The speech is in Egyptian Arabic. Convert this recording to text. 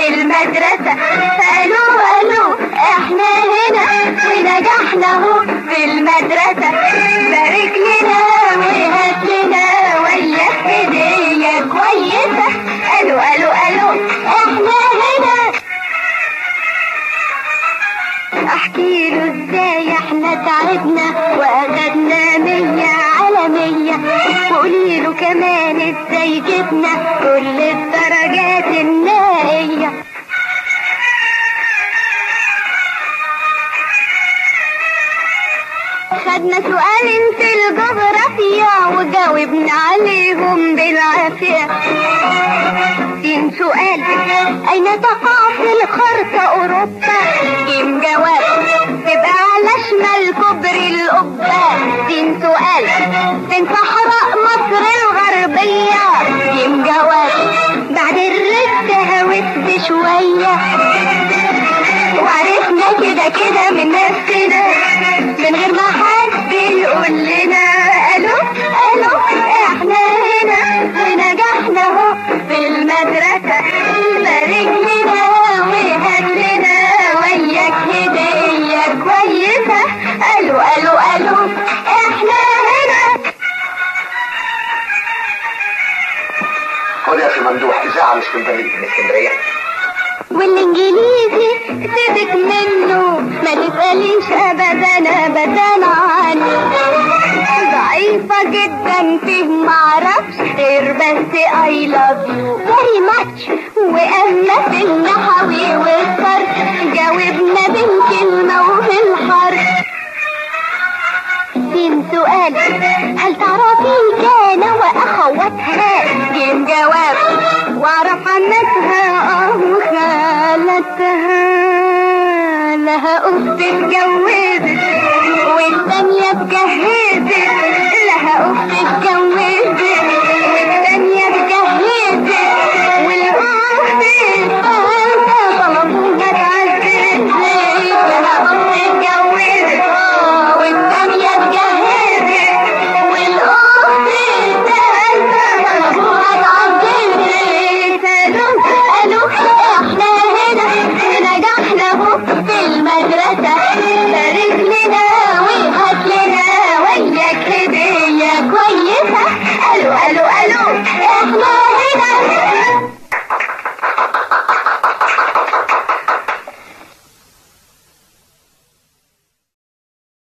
في المدرسة قالوا قالوا احنا هنا ونجحنا اهو في المدرسة بارك لنا وهات لنا وياك هدية كويسة قالوا قالوا قالوا احنا هنا احكي له ازاي احنا تعبنا واخدنا مية على مية وقولي له كمان ازاي جبنا كل الدرجات النهائية خدنا سؤالين في الجغرافيا وجاوبنا عليهم بالعافية ستين سؤال أين تقع في الخرطة أوروبا؟ جيم جواب تبقى على شمال كوبري القبة ستين سؤال فين صحراء مصر الغربية؟ جيم جواب بعد الرد هوت بشوية وعرفنا كده كده من نفسنا من غير ما حد يقول لنا الو الو احنا هنا ونجحنا اهو في المدرسة بارك لنا وهات لنا وياك هدية كويسة الو الو الو احنا هنا خد يا اخي ممدوح اذاعه من اسكندريه من اسكندريه والانجليزي سيبك منه ما تسأليش ابدا ابدا عنه ضعيفة جدا فيه معرفش غير بس I love you very much واما في النحوي والصرف جاوبنا بالكلمة وبالحرف جيم سؤال هل تعرفي كان واخواتها جيم جواب واعرف عمتها اه وخالتها لها اخت اتجوزت والتانية اتجهزت لها اخت اتجوزت والتانية اتجهزت والاخت الثالثة طلبوها اتعززت لها اخت اتجوزت اه والتانية اتجهزت والاخت الثالثة طلبوها اتعززت قالوا قالوا احنا هنا نجحنا اهو في المدرسة بارك لنا